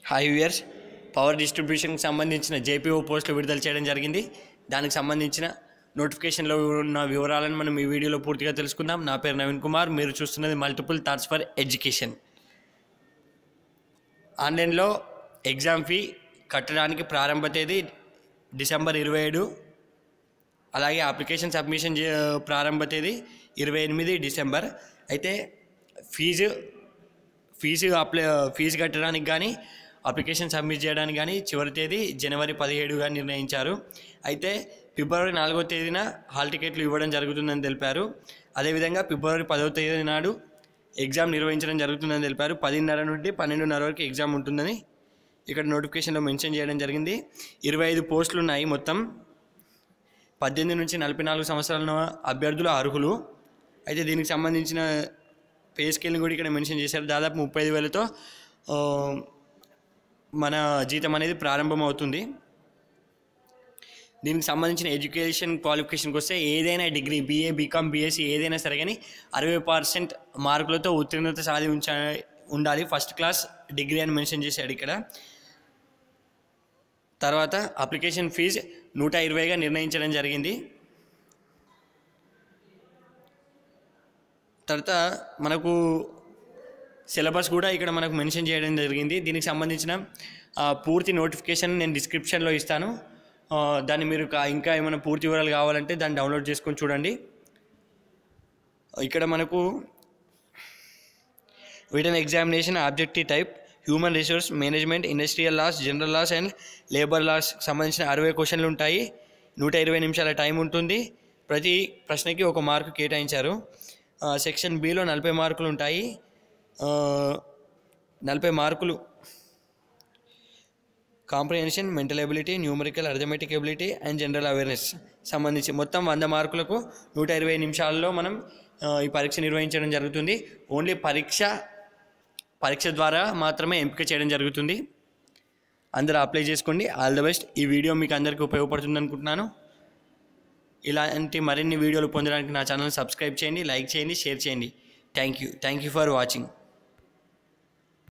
hi viewers power డిస్ట్రిబ్యూషన్కి సంబంధించిన JPO పోస్టులు విడుదల చేయడం జరిగింది దానికి సంబంధించిన నోటిఫికేషన్లో ఉన్న వివరాలను మనం ఈ వీడియోలో పూర్తిగా తెలుసుకుందాం నా పేరు నవీన్ కుమార్ మీరు చూస్తున్నది మల్టిపుల్ థాట్స్ ఫర్ ఎడ్యుకేషన్ ఆన్లైన్లో ఎగ్జామ్ ఫీ కట్టడానికి ప్రారంభ తేదీ డిసెంబర్ ఇరవై ఏడు అలాగే అప్లికేషన్ సబ్మిషన్ చే- ప్రారంభ తేదీ ఇరవై ఎనిమిది డిసెంబర్ అయితే ఫీజు ఫీజు అప్లై ఫీజు కట్టడానికి కానీ అప్లికేషన్ సబ్మిట్ చేయడానికి కానీ చివరి తేదీ జనవరి పదిహేడుగా నిర్ణయించారు అయితే ఫిబ్రవరి నాలుగో తేదీన హాల్ టికెట్లు ఇవ్వడం జరుగుతుందని తెలిపారు అదేవిధంగా ఫిబ్రవరి పదవ తేదీ నాడు ఎగ్జామ్ నిర్వహించడం జరుగుతుందని తెలిపారు పదిన్నర నుండి పన్నెండున్నర వరకు ఎగ్జామ్ ఉంటుందని ఇక్కడ నోటిఫికేషన్లో మెన్షన్ చేయడం జరిగింది ఇరవై ఐదు పోస్టులు ఉన్నాయి మొత్తం పద్దెనిమిది నుంచి నలభై నాలుగు సంవత్సరాల అభ్యర్థులు అర్హులు అయితే దీనికి సంబంధించిన పే స్కేల్ని కూడా ఇక్కడ మెన్షన్ చేశారు దాదాపు ముప్పై ఐదు వేలతో ఆ, మన జీతం అనేది ప్రారంభం అవుతుంది దీనికి సంబంధించిన ఎడ్యుకేషన్ క్వాలిఫికేషన్కి వస్తే ఏదైనా డిగ్రీ బీఏ బీకామ్ బీఎస్సీ ఏదైనా సరే కానీ అరవై పర్సెంట్ మార్కులతో ఉత్తీర్ణత సాధించ ఉండాలి ఫస్ట్ క్లాస్ డిగ్రీ అని మెన్షన్ చేశాడు ఇక్కడ తర్వాత అప్లికేషన్ ఫీజు నూట ఇరవైగా నిర్ణయించడం జరిగింది తర్వాత మనకు సిలబస్ కూడా ఇక్కడ మనకు మెన్షన్ చేయడం జరిగింది దీనికి సంబంధించిన ఆ, పూర్తి నోటిఫికేషన్ నేను డిస్క్రిప్షన్లో ఇస్తాను ఆ, దాన్ని మీరు కా- ఇంకా ఏమైనా పూర్తి వివరాలు కావాలంటే దాన్ని డౌన్లోడ్ చేసుకొని చూడండి ఇక్కడ మనకు written examination objective type human resource management industrial laws general laws and labour laws సంబంధించిన అరవై క్వశ్చన్లు ఉంటాయి నూట ఇరవై నిమిషాల టైం ఉంటుంది ప్రతి ప్రశ్నకి ఒక మార్కు కేటాయించారు ఆ, సెక్షన్ బిలో నలభై మార్కులు ఉంటాయి ఆ, నలభై మార్కులు comprehension mental ability numerical arithmetic ability and general awareness సంబంధించి మొత్తం వంద మార్కులకు నూట ఇరవై నిమిషాల్లో మనం ఆ, ఈ పరీక్ష నిర్వహించడం జరుగుతుంది ఓన్లీ పరీక్ష పరీక్ష ద్వారా మాత్రమే ఎంపిక చేయడం జరుగుతుంది అందరూ అప్లై చేసుకోండి ఆల్ ద బెస్ట్ ఈ వీడియో మీకు అందరికీ ఉపయోగపడుతుంది అనుకుంటున్నాను ఇలాంటి మరిన్ని వీడియోలు పొందడానికి నా ఛానల్ సబ్స్క్రైబ్ చేయండి లైక్ చేయండి షేర్ చేయండి thank you thank you for watching